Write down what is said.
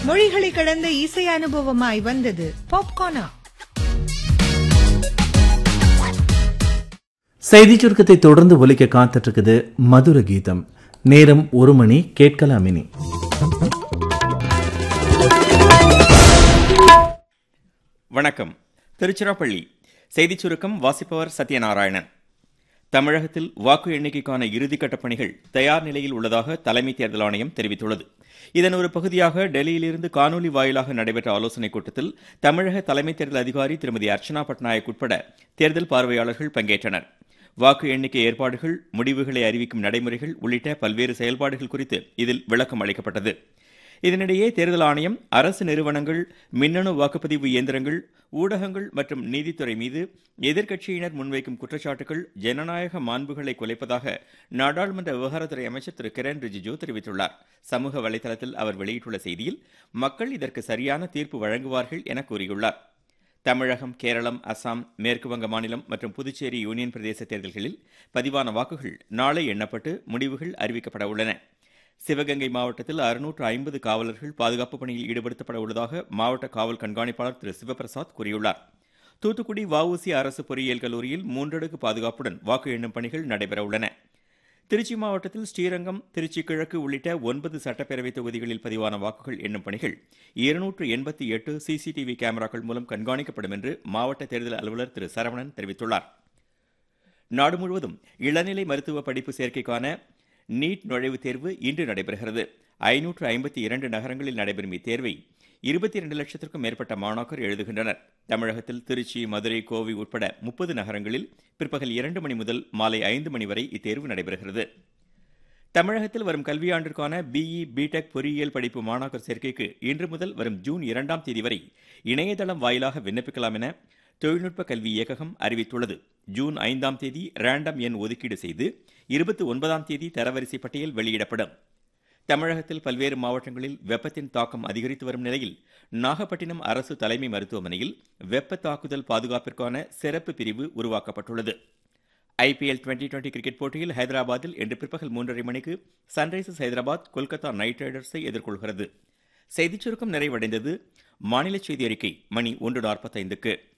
மொழிகளை கடந்த இசை அனுபவமாய் வந்தது பாப்கார்னா செய்திச் சுருக்கத்தை தொடர்ந்து ஒலிக்க காத்துட்டு இருக்குது மதுர கீதம் நேரம் ஒரு மணி கேட்கலாம் இனி வணக்கம் திருச்சிராப்பள்ளி செய்திச் சுருக்கம் வாசிப்பவர் சத்யநாராயணன் தமிழகத்தில் வாக்கு எண்ணிக்கைக்கான இறுதிக்கட்ட பணிகள் தயார் நிலையில் உள்ளதாக தலைமை தேர்தல் ஆணையம் தெரிவித்துள்ளது இதன் ஒரு பகுதியாக டெல்லியிலிருந்து காணொலி வாயிலாக நடைபெற்ற ஆலோசனைக் கூட்டத்தில் தமிழக தலைமை தேர்தல் அதிகாரி திருமதி அர்ச்சனா பட்நாயக் உட்பட தேர்தல் பார்வையாளர்கள் பங்கேற்றனர் வாக்கு எண்ணிக்கை ஏற்பாடுகள் முடிவுகளை அறிவிக்கும் நடைமுறைகள் உள்ளிட்ட பல்வேறு செயல்பாடுகள் குறித்து இதில் விளக்கம் அளிக்கப்பட்டது இதனிடையே தேர்தல் ஆணையம் அரசு நிறுவனங்கள் மின்னணு வாக்குப்பதிவு இயந்திரங்கள் ஊடகங்கள் மற்றும் நீதித்துறை மீது எதிர்க்கட்சியினர் முன்வைக்கும் குற்றச்சாட்டுகள் ஜனநாயக மாண்புகளை குலைப்பதாக நாடாளுமன்ற விவகாரத்துறை அமைச்சர் திரு கிரண் ரிஜிஜூ தெரிவித்துள்ளார் சமூக வலைதளத்தில் அவர் வெளியிட்டுள்ள செய்தியில் மக்கள் இதற்கு சரியான தீர்ப்பு வழங்குவார்கள் என கூறியுள்ளார் தமிழகம் கேரளம் அசாம் மேற்கு வங்க மாநிலம் மற்றும் புதுச்சேரி யூனியன் பிரதேச தேர்தல்களில் பதிவான வாக்குகள் நாளை எண்ணப்பட்டு முடிவுகள் அறிவிக்கப்பட உள்ளன சிவகங்கை மாவட்டத்தில் அறுநூற்று ஐம்பது காவலர்கள் பாதுகாப்பு பணியில் ஈடுபடுத்தப்பட உள்ளதாக மாவட்ட காவல் கண்காணிப்பாளர் திரு சிவபிரசாத் கூறியுள்ளார் தூத்துக்குடி வஉசி அரசு பொறியியல் கல்லூரியில் மூன்றடுக்கு பாதுகாப்புடன் வாக்கு எண்ணும் பணிகள் நடைபெற உள்ளன திருச்சி மாவட்டத்தில் ஸ்ரீரங்கம் திருச்சி கிழக்கு உள்ளிட்ட ஒன்பது சட்டப்பேரவை தொகுதிகளில் பதிவான வாக்குகள் எண்ணும் பணிகள் இருநூற்று எண்பத்தி எட்டு சிசிடிவி கேமராக்கள் மூலம் கண்காணிக்கப்படும் என்று மாவட்ட தேர்தல் அலுவலர் திரு சரவணன் தெரிவித்துள்ளார் நாடு முழுவதும் இளநிலை மருத்துவ படிப்பு சேர்க்கைக்கான நீட் நுழைவுத் தேர்வு இன்று நடைபெறுகிறது ஐநூற்று ஐம்பத்தி இரண்டு நகரங்களில் நடைபெறும் இத்தேர்வை இருபத்தி இரண்டு லட்சத்திற்கும் மேற்பட்ட மாணாக்கர் எழுதுகின்றனர் தமிழகத்தில் திருச்சி மதுரை கோவை உட்பட முப்பது நகரங்களில் பிற்பகல் இரண்டு மணி முதல் மாலை ஐந்து மணி வரை இத்தேர்வு நடைபெறுகிறது தமிழகத்தில் வரும் கல்வியாண்டிற்கான பிஇ பிடெக் பொறியியல் படிப்பு மாணாக்கர் சேர்க்கைக்கு இன்று முதல் வரும் ஜூன் இரண்டாம் தேதி வரை இணையதளம் வாயிலாக விண்ணப்பிக்கலாம் என தொழில்நுட்ப கல்வி இயக்ககம் அறிவித்துள்ளது ஜூன் ஐந்தாம் தேதி ரேண்டம் எண் ஒதுக்கீடு செய்து இருபத்தி ஒன்பதாம் தேதி தரவரிசை பட்டியல் வெளியிடப்படும் தமிழகத்தில் பல்வேறு மாவட்டங்களில் வெப்பத்தின் தாக்கம் அதிகரித்து வரும் நிலையில் நாகப்பட்டினம் அரசு தலைமை மருத்துவமனையில் வெப்ப தாக்குதல் பாதுகாப்பிற்கான சிறப்பு பிரிவு உருவாக்கப்பட்டுள்ளது ஐபிஎல் டுவெண்டி டுவெண்டி கிரிக்கெட் போட்டியில் ஹைதராபாத்தில் இன்று பிற்பகல் மூன்றரை மணிக்கு சன்ரைசர்ஸ் ஹைதராபாத் கொல்கத்தா நைட் ரைடர்ஸை எதிர்கொள்கிறது செய்திச் சுருக்கம் நிறைவடைந்தது மாநில செய்தி அறிக்கை மணி ஒன்று நாற்பத்தைந்துக்கு